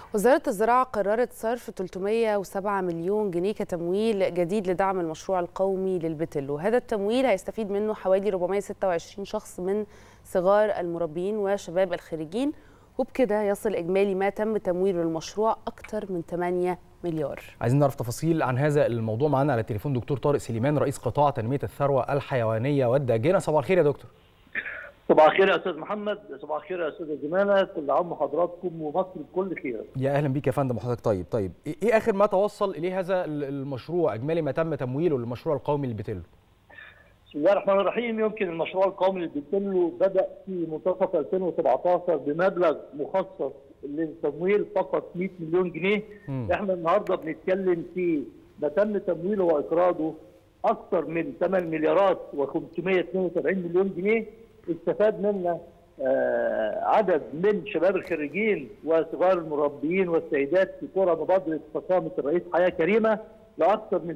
وزارة الزراعة قررت صرف 307 مليون جنيه كتمويل جديد لدعم المشروع القومي للبتل وهذا التمويل هيستفيد منه حوالي 426 شخص من صغار المربين وشباب الخريجين وبكده يصل إجمالي ما تم تمويله للمشروع أكثر من 8 مليار عايزين نعرف تفاصيل عن هذا الموضوع معانا على التليفون دكتور طارق سليمان رئيس قطاع تنمية الثروة الحيوانية والداجنة صباح الخير يا دكتور صباح الخير يا استاذ محمد صباح الخير يا استاذ جمانه كل عام وحضراتكم ومصر بكل خير يا اهلا بيك يا فندم وحضرتك طيب طيب ايه اخر ما توصل اليه هذا المشروع اجمالي ما تم تمويله للمشروع القومي للبتلو بسم الله الرحمن الرحيم يمكن المشروع القومي للبتلو بدا في منتصف 2017 بمبلغ مخصص للتمويل فقط 100 مليون جنيه م. احنا النهارده بنتكلم في ما تم تمويله واقراضه اكثر من 8 مليارات و572 مليون جنيه استفاد منا عدد من شباب الخريجين وصغار المربيين والسيدات في قرى مبادره فخامه الرئيس حياه كريمه لاكثر من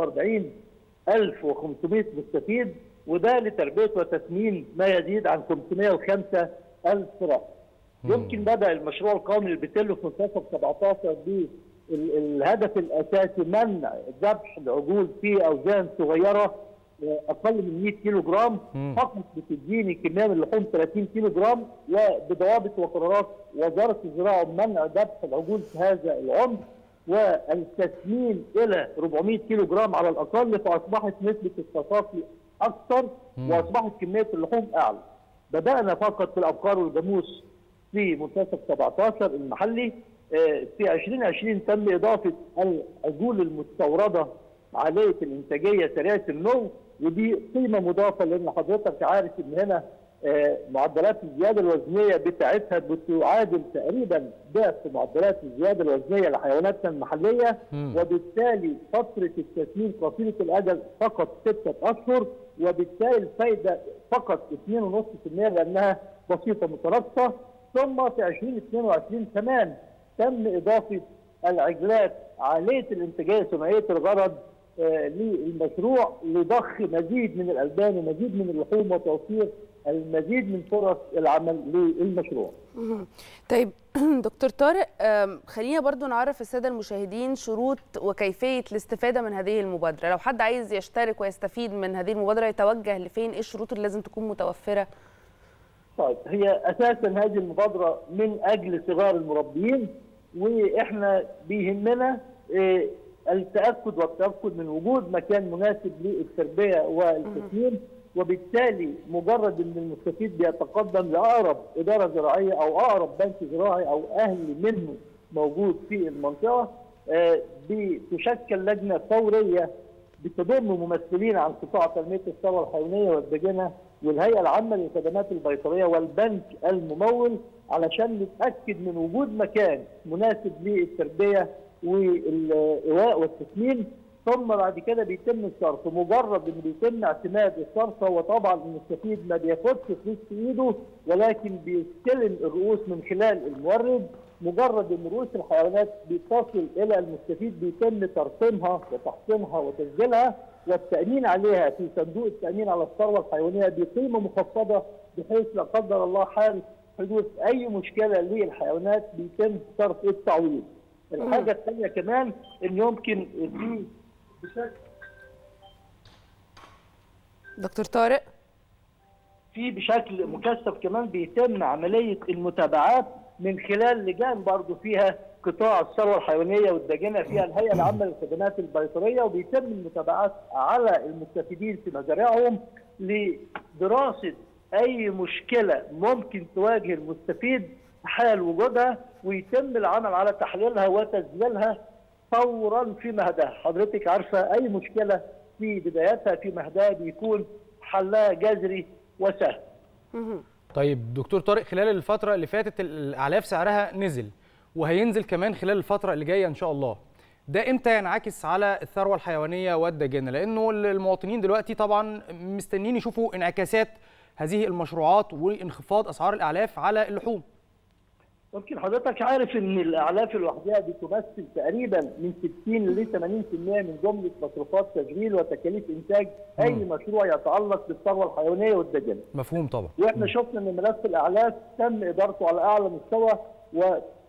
43500 مستفيد وده لتربيه وتسمين ما يزيد عن 505 الف راس. يمكن بدا المشروع القومي للبتلو في منتصف 17 بالهدف الاساسي منع ذبح العجول في اوزان صغيره اقل من 100 كيلو جرام فقط بتديني كميه من اللحوم 30 كيلو جرام وبضوابط وقرارات وزاره الزراعه منع ذبح العجول في هذا العمر والتسمين الى 400 كيلو جرام على الاقل فاصبحت نسبه التصافي اكثر واصبحت كميه اللحوم اعلى. بدانا فقط في الابقار والجاموس في منتصف 17 المحلي في 2020 تم اضافه العجول المستورده عاليه الانتاجيه سريعه النمو ودي قيمه مضافه لان حضرتك عارف ان هنا معدلات الزياده الوزنيه بتاعتها بتعادل تقريبا ضعف معدلات الزياده الوزنيه لحيواناتنا المحليه م. وبالتالي فتره التسمين قصيره الاجل فقط سته اشهر وبالتالي الفائده فقط 2.5% لانها بسيطه مترابطه ثم في 2022 كمان تم اضافه العجلات عاليه الانتاجيه ثنائيه الغرض آه للمشروع لضخ مزيد من الالبان ومزيد من اللحوم وتوفير المزيد من فرص العمل للمشروع. طيب دكتور طارق خلينا برضو نعرف الساده المشاهدين شروط وكيفيه الاستفاده من هذه المبادره، لو حد عايز يشترك ويستفيد من هذه المبادره يتوجه لفين؟ ايه الشروط اللي لازم تكون متوفره؟ طيب هي اساسا هذه المبادره من اجل صغار المربيين واحنا بيهمنا إيه التاكد والتاكد من وجود مكان مناسب للتربيه والتسمين وبالتالي مجرد ان المستفيد بيتقدم لاقرب اداره زراعيه او اقرب بنك زراعي او اهل منه موجود في المنطقه بتشكل لجنه فوريه بتضم ممثلين عن قطاع تنميه الثروه الحيوانيه والدجنه والهيئه العامه للخدمات البيطريه والبنك الممول علشان نتاكد من وجود مكان مناسب للتربيه والايواء والتسمين ثم بعد كده بيتم الصرف مجرد ان بيتم اعتماد الصرف هو طبعا المستفيد ما بياخدش فلوس في ايده ولكن بيستلم الرؤوس من خلال المورد مجرد ان رؤوس الحيوانات بتصل الى المستفيد بيتم ترسيمها وتحصينها وتسجيلها والتامين عليها في صندوق التامين على الثروه الحيوانيه بقيمه مخفضه بحيث لا قدر الله حال حدوث اي مشكله للحيوانات بيتم صرف التعويض. الحاجه الثانيه كمان ان يمكن في بشكل دكتور طارق في بشكل مكثف كمان بيتم عمليه المتابعات من خلال لجان برضه فيها قطاع الثروه الحيوانيه والدجنه فيها الهيئه العامه للخدمات البيطريه وبيتم المتابعات على المستفيدين في مزارعهم لدراسه اي مشكله ممكن تواجه المستفيد حال وجودها ويتم العمل على تحليلها وتسجيلها فورا في مهدها، حضرتك عارفه اي مشكله في بدايتها في مهدها بيكون حلها جذري وسهل. طيب دكتور طارق خلال الفتره اللي فاتت الاعلاف سعرها نزل وهينزل كمان خلال الفتره اللي جايه ان شاء الله. ده امتى ينعكس على الثروه الحيوانيه والدجنه؟ لانه المواطنين دلوقتي طبعا مستنيين يشوفوا انعكاسات هذه المشروعات وانخفاض اسعار الاعلاف على اللحوم. يمكن حضرتك عارف ان الاعلاف لوحدها بتمثل تقريبا من 60 ل 80% من جمله مصروفات تشغيل وتكاليف انتاج اي مشروع يتعلق بالثروه الحيوانيه والدجنه. مفهوم طبعا. واحنا شفنا ان ملف الاعلاف تم ادارته على اعلى مستوى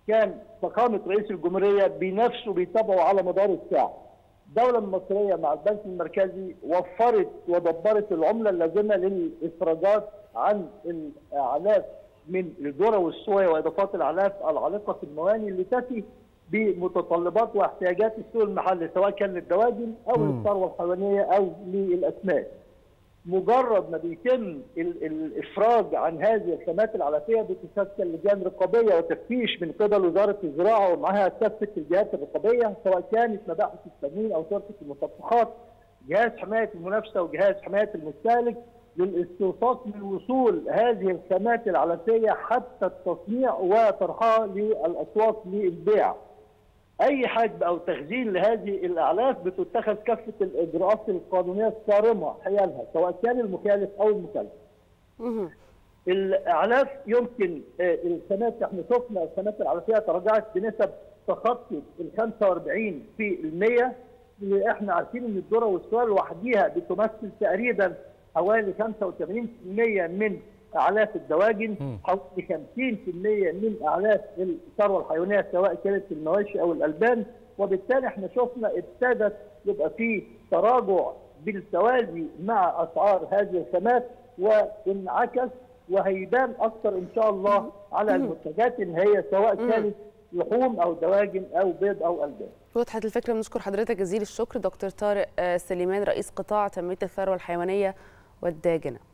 كان فخامه رئيس الجمهوريه بنفسه بيتابعه على مدار الساعه. الدوله المصريه مع البنك المركزي وفرت ودبرت العمله اللازمه للافراجات عن الاعلاف من الذره والصويا واضافات الاعلاف العالقه في المواني اللي تاتي بمتطلبات واحتياجات السوق المحلي سواء كان للدواجن او مم. للثروه الحيوانيه او للاسماك. مجرد ما بيتم ال- الافراج عن هذه الخامات العلفيه بتشكل لجان رقابيه وتفتيش من قبل وزاره الزراعه ومعها كافه الجهات الرقابيه سواء كانت مباحث التموين او شركه المصفحات جهاز حمايه المنافسه وجهاز حمايه المستهلك للاستوثاق من وصول هذه الخامات العلفيه حتى التصنيع وطرحها للاسواق للبيع. اي حجب او تخزين لهذه الاعلاف بتتخذ كافه الاجراءات القانونيه الصارمه حيالها سواء كان المخالف او المكلف. مهم. الاعلاف يمكن آه، الخامات احنا شفنا الخامات العلفيه تراجعت بنسب تخطي ال 45 في المية اللي احنا عارفين ان الذره والسوال لوحديها بتمثل تقريبا حوالي 85% من اعلاف الدواجن مم. حوالي 50% من اعلاف الثروه الحيوانيه سواء كانت المواشي او الالبان وبالتالي احنا شفنا ابتدت يبقى في تراجع بالتوازي مع اسعار هذه الخامات وانعكس وهيبان اكثر ان شاء الله على المنتجات ان هي سواء كانت لحوم او دواجن او بيض او البان. وضحت الفكره بنشكر حضرتك جزيل الشكر دكتور طارق آه، سليمان رئيس قطاع تنميه الثروه الحيوانيه والداجنه